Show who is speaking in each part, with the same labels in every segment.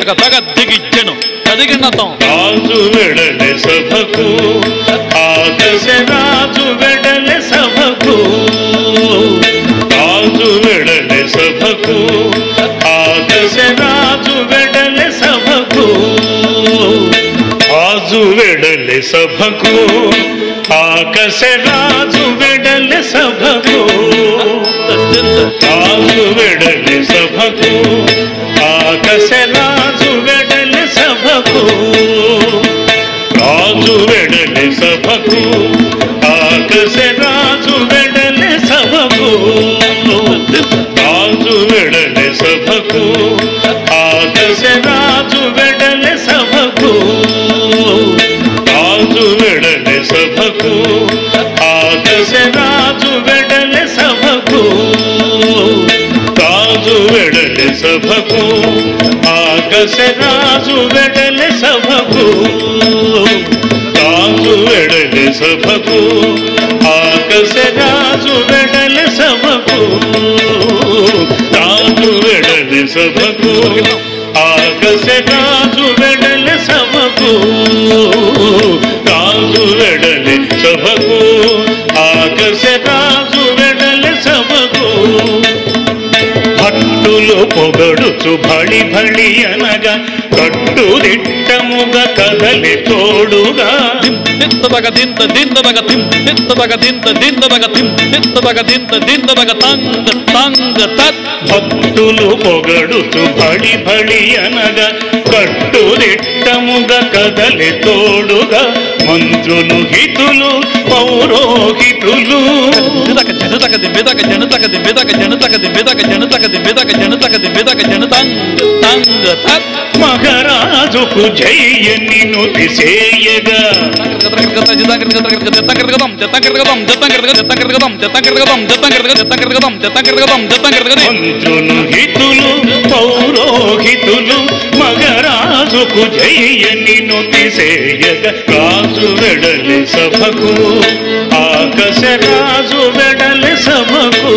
Speaker 1: తగ తగ దిగిచ్చెను తదిగినతం
Speaker 2: రాజు వెడలె సభకు ఆదశ రాజు వెడలె సభకు రాజు వెడలె సభకు ఆదశ రాజు వెడలె సభకు రాజు వెడలె సభకు ఆకశ రాజు వెడలె సభకు రాజు వెడలె సభకు ఆకశ రాజు వెడలె సభకు రాజు వెడలె సభకు ఆకశ రాజు వెడలె సభకు రాజు వెడలె సభకు ఆకశ రాజు వెడలె సభకు రాజు వెడలె సభకు ఆకశ రాజు వెడలె సభకు రాజు వెడలె సభకు ఆకశ రాజు వెడలె సభకు రాజు వెడలె సభకు ఆకశ రాజు వెడలె సభకు రాజు వెడలె సభకు ఆకశ రాజు వెడలె సభకు రాజు వెడలె సభకు ఆకశ రాజు వెడలె సభకు భట్టులు పొగడుచు భళి భళి అనగా కట్టుదిట్టముగా కదలి తోడుగా
Speaker 1: తిత్తదగ దింత దిందదగ తిం తిత్తదగ దింత దిందదగ తిం తిత్తదగ దింత దిందదగ తంగ తంగ తత్
Speaker 2: భక్తులు పొగడుచు భళి భళి అనగా కట్టుదిట్టముగా కదలి తోడుగా మంత్రులు హితులు పౌరోహితులు
Speaker 1: మిదక జనతక ది మిదక జనతక ది మిదక జనతక ది మిదక జనతక ది మిదక జనతక ది మిదక జనతంగ తంగ తత్
Speaker 2: మగరాజుకు జయ్యని నుతిసేయగా మంత్రులు హితులు పౌరోహితులు మగరాజుకు జయ్యని నుతిసేయగా రాజు వెడలి సభకు ఆకాశ రాజు వెడలి సభకు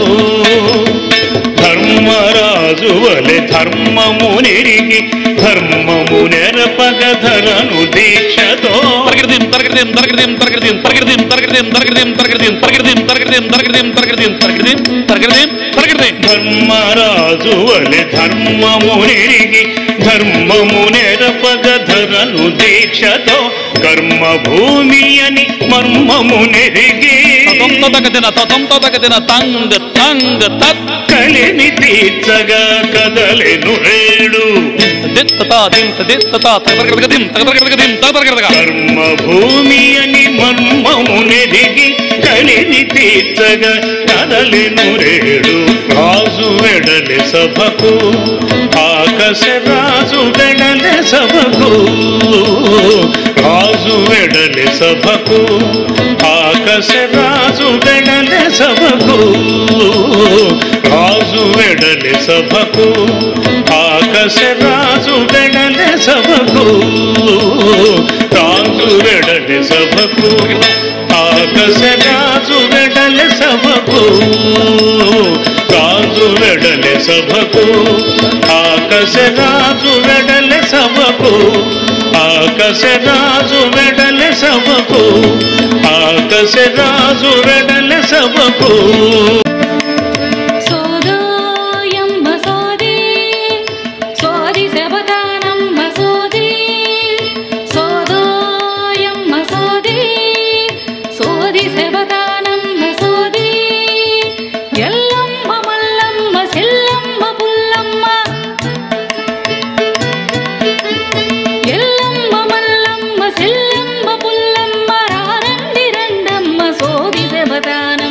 Speaker 2: ధర్మరాజు వలె ధర్మము నెరిగి ధర్మము నెరపగ ధరను దీక్షతో ధర్మరాజు వలె ధర్మము నెరిగి ధర్మము నెరపగ ధరను దీక్షతో కర్మభూమి అని మర్మము నెరిగి
Speaker 1: తంగ తంగ తత్
Speaker 2: కలిని తీర్చగా కదలెను రేడు
Speaker 1: దిత్తతా దింత దిత్తతా తగదగదిం తగదగదిం తగదగదగ
Speaker 2: కర్మభూమి అని మర్మము నెరిగి కలిని తీర్చగా కదలెను రేడు రాజు వెడలె సభకు ఆకాశ రాజు వెడలె సభకు రాజు వెడలె సభకు ఆకాశ రాజు వెడలె సభకు రాజు వెడలె సభకు ఆకాశ రాజు వెడలె సభకు రాజు వెడలె సభకు ఆకాశ రాజు వెడలె సభకు రాజు వెడలె సభకు ఆకాశ రాజు వెడలె సభకు ఆకాశ రాజు వెడలె సభకు ఆకాశ రాజు వెడలె సభకు
Speaker 3: సోదాయమ్మ సోది సోది శబదానమ్మ సోది సోదాయమ్మ సోది సోది శబదానమ్మ సోది ఎల్లమ్మ మల్లమ్మ సెల్లమ్మ పుల్లమ్మ ఎల్లమ్మ మల్లమ్మ సెల్లమ్మ పుల్లమ్మ రారండి రండమ్మ సోది శబదానమ్మ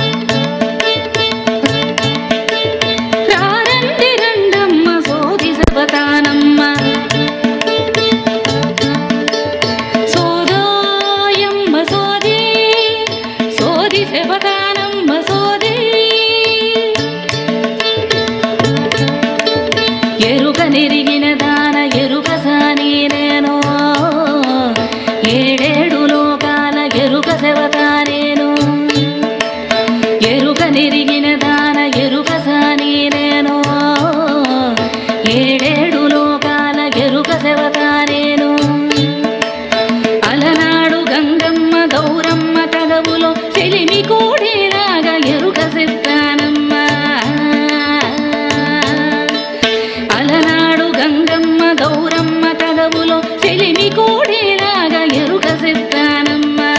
Speaker 3: రారండి రండమ్మ సోది శబదానమ్మ సోదాయమ్మ సోది సోది శబ తగవులో చెలిమి కోడేలాగా ఎరుక చెప్తానమ్మా అలనాడు గంగమ్మ గౌరమ్మ తగవులో చెలిమి కోడేలాగా ఎరుక చెప్తానమ్మా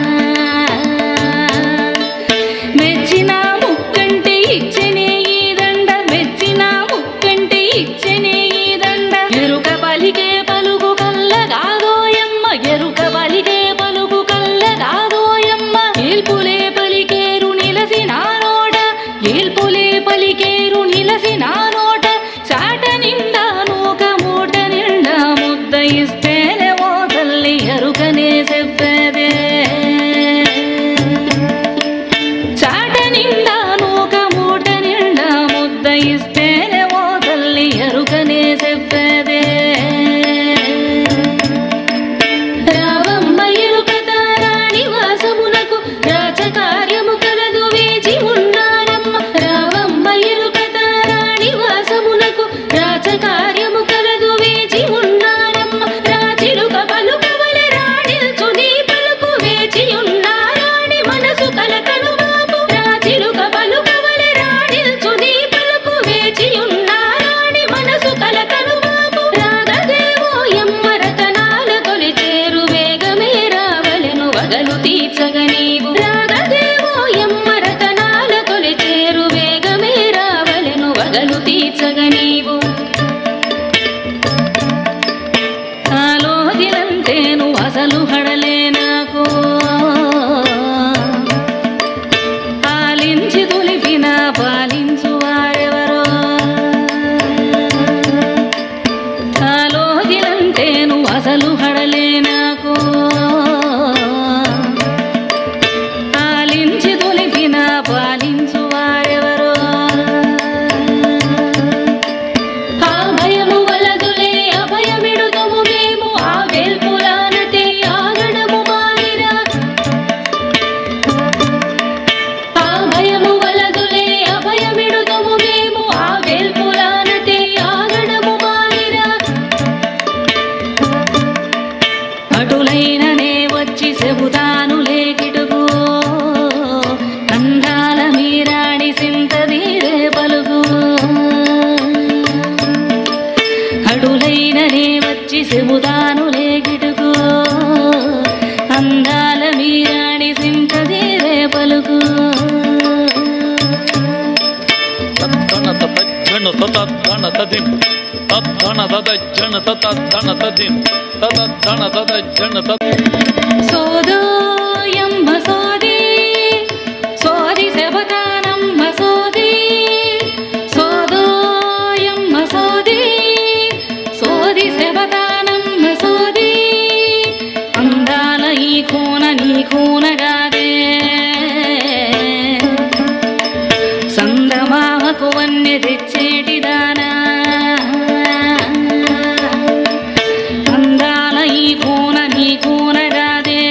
Speaker 3: మెచ్చిన ముక్కంటే ఇచ్చనే ఈ దండ మెచ్చిన ముక్కంటే ఇచ్చనే ఈ దండ ఎరుక పలికే పలుకు కల్లగాదోయమ్మ ఎరుక పలికే పలుకు కల్లగాదోయమ్మ ఏల్పులే పలికేరు నిలసి నానోట ఏల్పులే పలికేరు నిలసి నానోట చాట నిండా నూక మూట నిండా ముద్ద ఇస్తేనే ఓ తల్లి ఎరుకనే చెప్పేదే చాట నిండా నూక మూట నిండా ముద్ద ఇస్తేనే ఓ తల్లి ఎరుకనే చెప్పేదే రావమ్మ ఎరుకత రాణి వాసమునకు రాజకార్యము కలదు వేచి ఉన్నారమ్మ రావమ్మ ఎరుకత రాణి వాసమునకు రాజకార్యము కలదు వేచి ఉన్నారమ్మ రాచిలుక పలుకవలె రాణిల్చు నీ పలుకు వేచి ఉన్నారాణి మనసు కలకను బాబు రాచిలుక పలుకవలె రాణిల్చు నీ పలుకు వేచి ఉన్నారాణి మనసు కలకను బాబు రాగదేవో ఎమ్మ రతనాల కొలిచేరు వేగమే రావలెను వగలు తీర్చగ నీవు రాగదేవో ఎమ్మ రతనాల కొలిచేరు వేగమే రావలెను వగలు తీర్చగ నీవు ఆలోచినంతేను అసలు హడలే నాకు పాలించి తులిపిన పాలించు వారెవరో ఆలోచినంతేను అసలు హడలే నాకు పాలించి తులిపిన పాలించు వారెవరో ఆ భయము వలదులే అభయమిడుదము మేము ఆ వేల్పులానతే ఆగడము మానిరా ఆ భయము వలదులే అభయమిడుదము మేము ఆ వేల్పులానతే ఆగడము మానిరా అటులైననే వచ్చి చెబుతాను లేకిటుకు అందాల మీరాడి సింతదీరే పలుకు అడులైననే వచ్చి చెబుతాను లేకిటుకు అందాల మీరాడి సింతదీరే పలుకు
Speaker 1: తద్ధన తజ్జన తద్ధన తదిం తద్ధన తజ్జన తద్ధన తదిం తద్ధన తజ్జన తద్
Speaker 3: సోదోయమ్మ సోది సోది శబదానమ్మ సోది సోదోయమ్మ సోది సోది శబదానమ్మ సోది అందాల ఈ కూన నీ కూనగాదే సందమామకు వన్నె తెచ్చేటి దానా అందాల ఈ కూన నీ కూనగాదే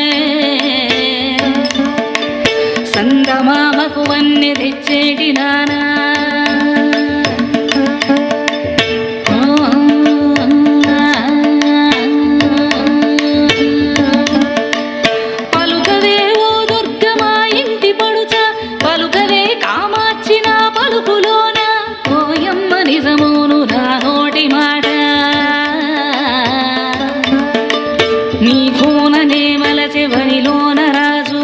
Speaker 3: సందమామకు వన్నె తెచ్చేటి దానా పలుకవే ఓ దుర్గమా ఇంటి పడుచ పలుకవే కామాచ్చిన పలుకులోన ఓయమ్మ నిజమును నా నోటి మాట నీ కూననే మలచి వనిలోన రాజు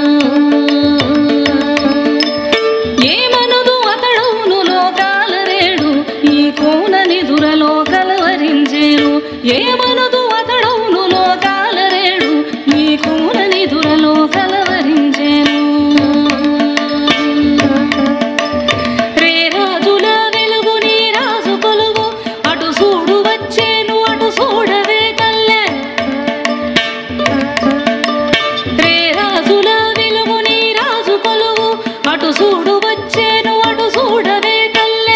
Speaker 3: ఏమనుదు అతడును లోకాల రేడు ఈ కూనని దురలోకల వరించేను ఏమనుదు అతడును లోకాల రేడు ఈ కూనని దురలోకల వరించేను రే రాజుల వెలుగు నీ రాజు కొలువు అటు చూడు వచ్చేను అటు చూడవే కల్లె రే రాజుల వెలుగు నీ రాజు కొలువు అటు చూడు వచ్చేను అటు చూడవే కల్లె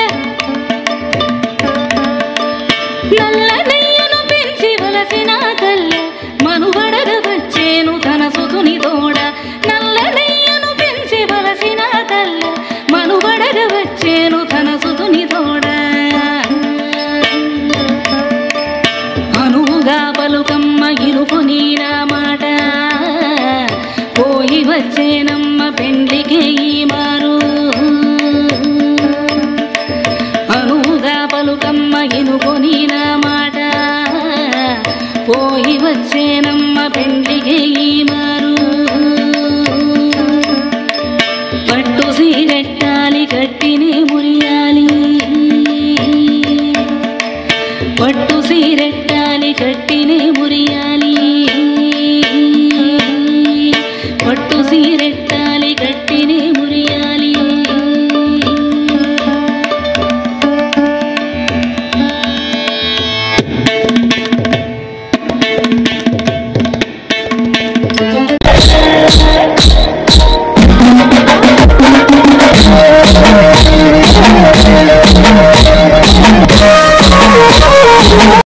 Speaker 3: నల్ల నెయ్యను పెంచి వలసిన కల్లె మనుబడగ వచ్చేను తన సుతుని తోడ నల్ల నెయ్యను పెంచి వలసిన కల్లె మనుబడగ వచ్చేను తన సుతుని తోడ అనువుగా పలుకమ్మ ఇరుపు నీరా మాట పోయి వచ్చేనమ్మ పెండ్లికి ఈ మారు అనుగా పలుకమ్మ ఇనుకొని నా మాట పోయి వచ్చేనమ్మ పెండ్లికి ఈ మారు పట్టు సీరెట్టాలి కట్టినే మురియాలి పట్టు సీరెట్టాలి కట్టినే మురియాలి